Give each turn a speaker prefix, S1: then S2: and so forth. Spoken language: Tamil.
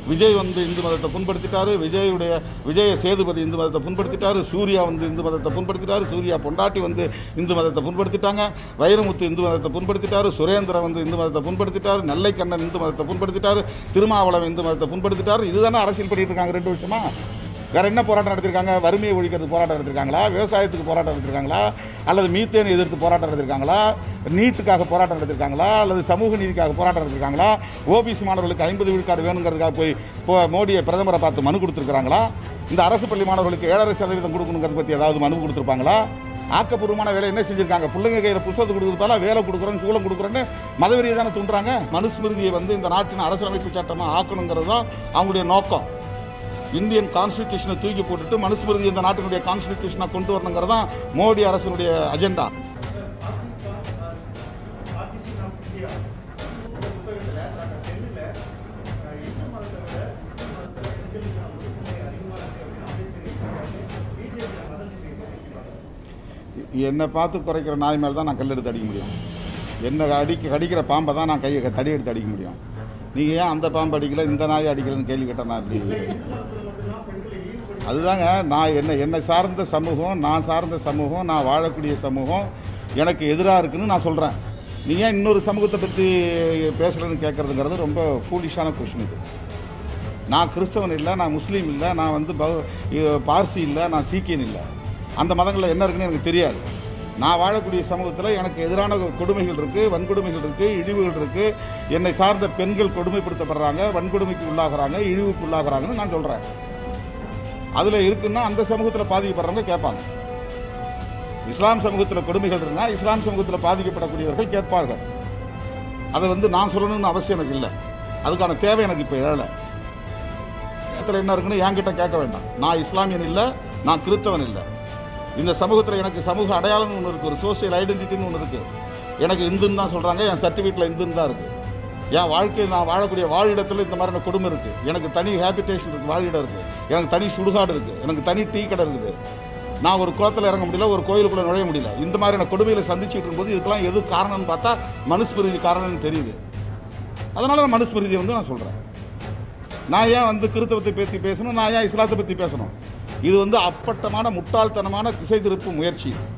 S1: விஜய் வந்து இந்து மதத்தை புண்படுத்திட்டாரு விஜயுடைய விஜய சேதுபதி இந்து மதத்தை புண்படுத்திட்டாரு சூர்யா வந்து இந்து மதத்தை புண்படுத்திட்டாரு சூர்யா பொண்டாட்டி வந்து இந்து மதத்தை புண்படுத்திட்டாங்க வைரமுத்து இந்து மதத்தை புண்படுத்திட்டாரு சுரேந்திரன் வந்து இந்து மதத்தை புண்படுத்திட்டாரு நெல்லைக்கண்ணன் இந்து மதத்தை புண்படுத்திட்டாரு திருமாவளவன் இந்து மதத்தை புண்படுத்திட்டாரு இதுதானே அரசியல் பண்ணிட்டு இருக்காங்க ரெண்டு வருஷமா வேற என்ன போராட்டம் நடத்திருக்காங்க வறுமையை ஒழிக்கிறது போராட்டம் நடத்திருக்காங்களா விவசாயத்துக்கு போராட்டம் நடத்திருக்காங்களா அல்லது மீத்தேனை எதிர்த்து போராட்டம் நடத்திருக்காங்களா நீட்டுக்காக போராட்டம் நடத்திருக்காங்களா அல்லது சமூக நீதிக்காக போராட்டம் நடத்திருக்காங்களா ஓபிசி மாணவர்களுக்கு ஐம்பது விழுக்காடு வேணுங்கிறதுக்காக போய் இப்போ மோடியை பிரதமரை பார்த்து மனு கொடுத்துருக்காங்களா இந்த அரசு பள்ளி மாணவர்களுக்கு ஏழரை சதவீதம் கொடுக்கணுங்கிறத பற்றி ஏதாவது மனு கொடுத்துருப்பாங்களா ஆக்கப்பூர்வமான வேலை என்ன செஞ்சிருக்காங்க பிள்ளைங்க கையில் புத்தகத்தை கொடுக்குறதால வேலை கொடுக்குறோன்னு சூளம் கொடுக்குறோன்னு மதவெறியை தானே தூண்டுறாங்க மனுஸ்மிருதியை வந்து இந்த நாட்டின் அரசியலமைப்பு சட்டமாக ஆக்கணுங்கிறது தான் அவங்களுடைய நோக்கம் இந்தியன் கான்ஸ்டிடியூஷனை தூக்கி போட்டுட்டு மனுஸ்மிருதி இந்த நாட்டினுடைய கான்ஸ்டிடியூஷனை கொண்டு வரணுங்கிறது தான் மோடி அரசினுடைய அஜெண்டா என்னை பார்த்து குறைக்கிற நாய் மேலே தான் நான் கல் எடுத்து அடிக்க முடியும் என்னை அடிக்க கடிக்கிற பாம்பை தான் நான் கையை தடி எடுத்து அடிக்க முடியும் நீங்கள் ஏன் அந்த பாம்பு அடிக்கல இந்த நாயை அடிக்கலன்னு கேள்வி கேட்டால் நான் எப்படி அதுதாங்க நான் என்ன என்னை சார்ந்த சமூகம் நான் சார்ந்த சமூகம் நான் வாழக்கூடிய சமூகம் எனக்கு எதிராக இருக்குன்னு நான் சொல்கிறேன் நீ ஏன் இன்னொரு சமூகத்தை பற்றி பேசுகிறேன்னு கேட்குறதுங்கிறது ரொம்ப ஃபூலிஷான கொஷின் இது நான் கிறிஸ்தவன் இல்லை நான் முஸ்லீம் இல்லை நான் வந்து பக- இ- பார்சி இல்லை நான் சீக்கியன் இல்லை அந்த மதங்களில் என்ன இருக்குன்னு எனக்கு தெரியாது நான் வாழக்கூடிய சமூகத்தில் எனக்கு எதிரான கொடுமைகள் இருக்குது வன்கொடுமைகள் இருக்குது இழிவுகள் இருக்குது என்னை சார்ந்த பெண்கள் கொடுமைப்படுத்தப்படுறாங்க வன்கொடுமைக்கு உள்ளாகிறாங்க இழிவுக்கு உள்ளாகிறாங்கன்னு நான் சொல்கிறேன் அதில் இருக்குன்னா அந்த சமூகத்தில் பாதிக்கப்படுறவங்க கேட்பாங்க இஸ்லாம் சமூகத்தில் கொடுமைகள் இருந்தால் இஸ்லாம் சமூகத்தில் பாதிக்கப்படக்கூடியவர்கள் கேட்பார்கள் அதை வந்து நான் சொல்லணும்னு அவசியம் எனக்கு இல்லை அதுக்கான தேவை எனக்கு இப்போ எழலை இடத்துல என்ன இருக்குன்னு என்கிட்ட கேட்க வேண்டாம் நான் இஸ்லாமியன் இல்லை நான் கிறிஸ்தவன் இல்லை இந்த சமூகத்தில் எனக்கு சமூக அடையாளம்னு ஒன்று இருக்குது ஒரு சோஷியல் ஐடென்டிட்டின்னு ஒன்று இருக்குது எனக்கு இந்துன்னு தான் சொல்கிறாங்க என் சர்டிஃபிகேட்டில் இந்துன்னு தான் இருக்குது என் வாழ்க்கையில் நான் வாழக்கூடிய வாழிடத்தில் இந்த மாதிரியான குடும்பம் இருக்குது எனக்கு தனி ஹேபிடேஷன் இருக்குது வாழிடம் இருக்குது எனக்கு தனி சுடுகாடு இருக்குது எனக்கு தனி டீ கடை இருக்குது நான் ஒரு குளத்தில் இறங்க முடியல ஒரு கோயிலுக்குள்ளே நுழைய முடியல இந்த மாதிரியான கொடுமைகளை சந்திச்சுட்டு இருக்கும்போது இதுக்கெல்லாம் எது காரணம்னு பார்த்தா மனுஸ்மிருதி காரணம்னு தெரியுது அதனால நான் மனுஸ்மிருதியை வந்து நான் சொல்கிறேன் நான் ஏன் வந்து கிறித்தவத்தை பற்றி பேசணும் நான் ஏன் இஸ்லாத்தை பற்றி பேசணும் இது வந்து அப்பட்டமான முட்டாள்தனமான திசை திருப்பு முயற்சி